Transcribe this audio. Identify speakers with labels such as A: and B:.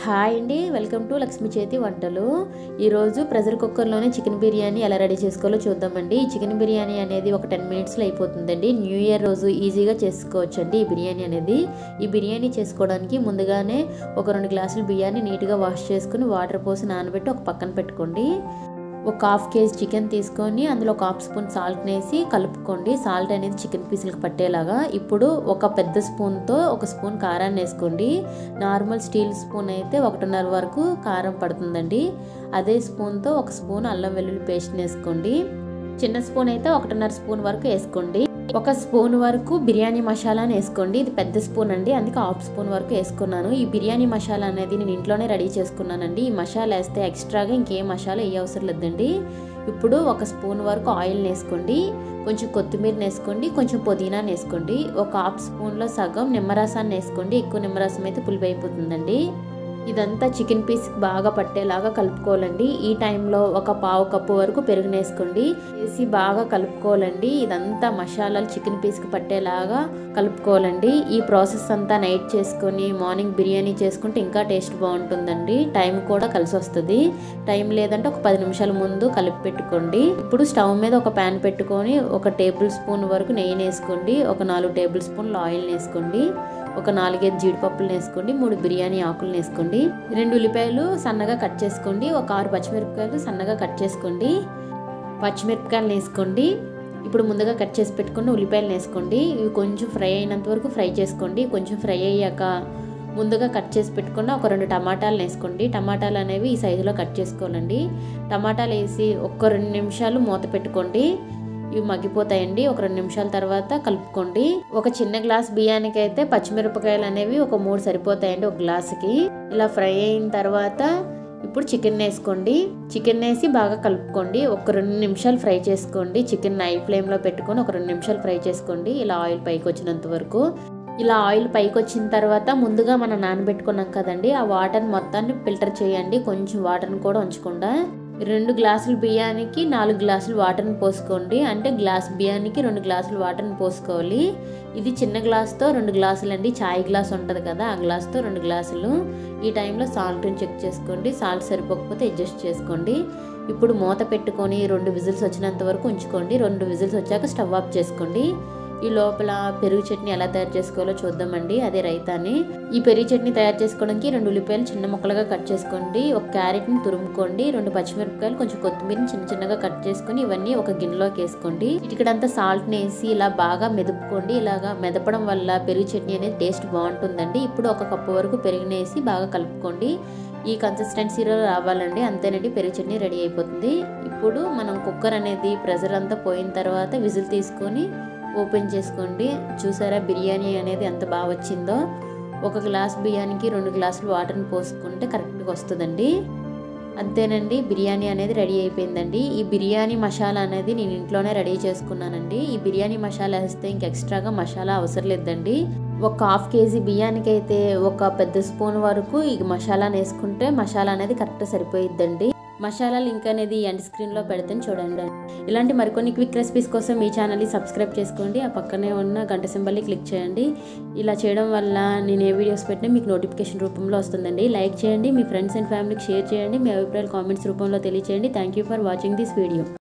A: hi అండి welcome to Lakshmi చేతి వంటలు ఈరోజు ప్రెషర్ కుక్కర్లోనే చికెన్ బిర్యానీ ఎలా రెడీ చేసుకోవాలో చూద్దామండి ఈ చికెన్ బిర్యానీ అనేది ఒక టెన్ మినిట్స్లో అయిపోతుందండి న్యూ ఇయర్ రోజు ఈజీగా చేసుకోవచ్చండి ఈ బిర్యానీ అనేది ఈ బిర్యానీ చేసుకోవడానికి ముందుగానే ఒక రెండు గ్లాసులు బియ్యాన్ని నీట్గా వాష్ చేసుకుని వాటర్ పోసి నానబెట్టి ఒక పక్కన పెట్టుకోండి ఒక హాఫ్ కేజీ చికెన్ తీసుకొని అందులో ఒక హాఫ్ స్పూన్ సాల్ట్ వేసి కలుపుకోండి సాల్ట్ అనేది చికెన్ పీసులకు పట్టేలాగా ఇప్పుడు ఒక పెద్ద స్పూన్తో ఒక స్పూన్ కారాన్ని వేసుకోండి నార్మల్ స్టీల్ స్పూన్ అయితే ఒకటిన్నర వరకు కారం పడుతుందండి అదే స్పూన్తో ఒక స్పూన్ అల్లం వెల్లుల్లి పేస్ట్ వేసుకోండి చిన్న స్పూన్ అయితే ఒకటిన్నర స్పూన్ వరకు వేసుకోండి ఒక స్పూన్ వరకు బిర్యానీ మసాలాని వేసుకోండి ఇది పెద్ద స్పూన్ అండి అందుకే హాఫ్ స్పూన్ వరకు వేసుకున్నాను ఈ బిర్యానీ మసాలా అనేది నేను ఇంట్లోనే రెడీ చేసుకున్నానండి ఈ మసాలా వేస్తే ఎక్స్ట్రాగా ఇంకేం మసాలా ఏ అవసరం లేదండి ఇప్పుడు ఒక స్పూన్ వరకు ఆయిల్ వేసుకోండి కొంచెం కొత్తిమీర వేసుకోండి కొంచెం పుదీనా వేసుకోండి ఒక హాఫ్ స్పూన్లో సగం నిమ్మరసాన్ని వేసుకోండి ఎక్కువ నిమ్మరసం అయితే పులిపి అయిపోతుందండి ఇదంతా చికెన్ పీస్ బాగా పట్టేలాగా కలుపుకోవాలండి ఈ టైంలో ఒక పావు కప్పు వరకు పెరుగు వేసుకోండి వేసి బాగా కలుపుకోవాలండి ఇదంతా మసాలాలు చికెన్ పీస్కి పట్టేలాగా కలుపుకోవాలండి ఈ ప్రాసెస్ అంతా నైట్ చేసుకొని మార్నింగ్ బిర్యానీ చేసుకుంటే ఇంకా టేస్ట్ బాగుంటుందండి టైం కూడా కలిసి వస్తుంది టైం లేదంటే ఒక పది నిమిషాల ముందు కలిపి పెట్టుకోండి ఇప్పుడు స్టవ్ మీద ఒక ప్యాన్ పెట్టుకొని ఒక టేబుల్ స్పూన్ వరకు నెయ్యి వేసుకోండి ఒక నాలుగు టేబుల్ స్పూన్లు ఆయిల్ వేసుకోండి ఒక నాలుగైదు జీడిపప్పులు వేసుకోండి మూడు బిర్యానీ ఆకులు వేసుకోండి రెండు ఉల్లిపాయలు సన్నగా కట్ చేసుకోండి ఒక ఆరు పచ్చిమిరపకాయలు సన్నగా కట్ చేసుకోండి పచ్చిమిరపకాయలు వేసుకోండి ఇప్పుడు ముందుగా కట్ చేసి పెట్టుకున్న ఉల్లిపాయలు వేసుకోండి ఇవి కొంచెం ఫ్రై అయినంత వరకు ఫ్రై చేసుకోండి కొంచెం ఫ్రై అయ్యాక ముందుగా కట్ చేసి పెట్టుకున్న ఒక రెండు టమాటాలు వేసుకోండి టమాటాలు అనేవి ఈ సైజులో కట్ చేసుకోవాలండి టమాటాలు వేసి ఒక రెండు నిమిషాలు మూత పెట్టుకోండి ఇవి మగ్గిపోతాయండి ఒక రెండు నిమిషాల తర్వాత కలుపుకోండి ఒక చిన్న గ్లాస్ బియ్యానికి అయితే పచ్చిమిరపకాయలు అనేవి ఒక మూడు సరిపోతాయండి ఒక గ్లాసుకి ఇలా ఫ్రై అయిన తర్వాత ఇప్పుడు చికెన్ వేసుకోండి చికెన్ వేసి బాగా కలుపుకోండి ఒక రెండు నిమిషాలు ఫ్రై చేసుకోండి చికెన్ హై ఫ్లేమ్లో పెట్టుకొని ఒక రెండు నిమిషాలు ఫ్రై చేసుకోండి ఇలా ఆయిల్ పైకి వచ్చినంత వరకు ఇలా ఆయిల్ పైకి వచ్చిన తర్వాత ముందుగా మనం నానబెట్టుకున్నాం కదండి ఆ వాటర్ని మొత్తాన్ని ఫిల్టర్ చేయండి కొంచెం వాటర్ని కూడా ఉంచకుండా రెండు గ్లాసులు బియ్యానికి నాలుగు గ్లాసులు వాటర్ని పోసుకోండి అంటే గ్లాస్ బియ్యానికి రెండు గ్లాసులు వాటర్ని పోసుకోవాలి ఇది చిన్న గ్లాస్తో రెండు గ్లాసులు అండి చాయ్ గ్లాస్ ఉంటుంది కదా ఆ గ్లాస్తో రెండు గ్లాసులు ఈ టైంలో సాల్ట్ని చెక్ చేసుకోండి సాల్ట్ సరిపోకపోతే అడ్జస్ట్ చేసుకోండి ఇప్పుడు మూత పెట్టుకొని రెండు విజిల్స్ వచ్చినంత వరకు ఉంచుకోండి రెండు విజిల్స్ వచ్చాక స్టవ్ ఆఫ్ చేసుకోండి ఈ లోపల పెరుగు చట్నీ ఎలా తయారు చేసుకోవాలో చూద్దామండి అదే రైతాని ఈ పెరుగు చట్నీ తయారు చేసుకోవడానికి రెండు ఉల్లిపాయలు చిన్న ముక్కలుగా కట్ చేసుకోండి ఒక క్యారెట్ని తురుముకోండి రెండు పచ్చిమిరపకాయలు కొంచెం కొత్తిమీరని చిన్న చిన్నగా కట్ చేసుకొని ఇవన్నీ ఒక గిన్నెలోకి వేసుకోండి ఇటుకడంతా సాల్ట్ని వేసి ఇలా బాగా మెదుపుకోండి ఇలాగా మెదపడం వల్ల పెరుగు చట్నీ అనేది టేస్ట్ బాగుంటుందండి ఇప్పుడు ఒక కప్పు వరకు పెరుగునేసి బాగా కలుపుకోండి ఈ కన్సిస్టెన్సీలో రావాలండి అంతేనండి పెరుగు చట్నీ రెడీ అయిపోతుంది ఇప్పుడు మనం కుక్కర్ అనేది ప్రెషర్ అంతా పోయిన తర్వాత విజిల్ తీసుకొని ఓపెన్ చేసుకోండి చూసారా బిర్యానీ అనేది ఎంత బాగా వచ్చిందో ఒక గ్లాస్ బియ్యానికి రెండు గ్లాసులు వాటర్ని పోసుకుంటే కరెక్ట్గా వస్తుందండి అంతేనండి బిర్యానీ అనేది రెడీ అయిపోయిందండి ఈ బిర్యానీ మసాలా అనేది నేను ఇంట్లోనే రెడీ చేసుకున్నానండి ఈ బిర్యానీ మసాలా వేస్తే ఇంక ఎక్స్ట్రాగా మసాలా అవసరం లేదండి ఒక హాఫ్ కేజీ బియ్యానికి అయితే ఒక పెద్ద స్పూన్ వరకు ఈ మసాలాని వేసుకుంటే మసాలా అనేది కరెక్ట్ సరిపోయిద్దండి మసాలా లింక్ అనేది ఎండ్ స్క్రీన్లో పెడతాను చూడండి ఇలాంటి మరికొన్ని క్విక్ రెసిపీస్ కోసం ఈ ఛానల్ని సబ్స్క్రైబ్ చేసుకోండి ఆ పక్కనే ఉన్న గంట సింబల్ని క్లిక్ చేయండి ఇలా చేయడం వల్ల నేను ఏ వీడియోస్ పెట్టినా మీకు నోటిఫికేషన్ రూపంలో వస్తుందండి లైక్ చేయండి మీ ఫ్రెండ్స్ అండ్ ఫ్యామిలీకి షేర్ చేయండి మీ అభిప్రాయాలు కామెంట్స్ రూపంలో తెలియచేయండి thank you for watching this video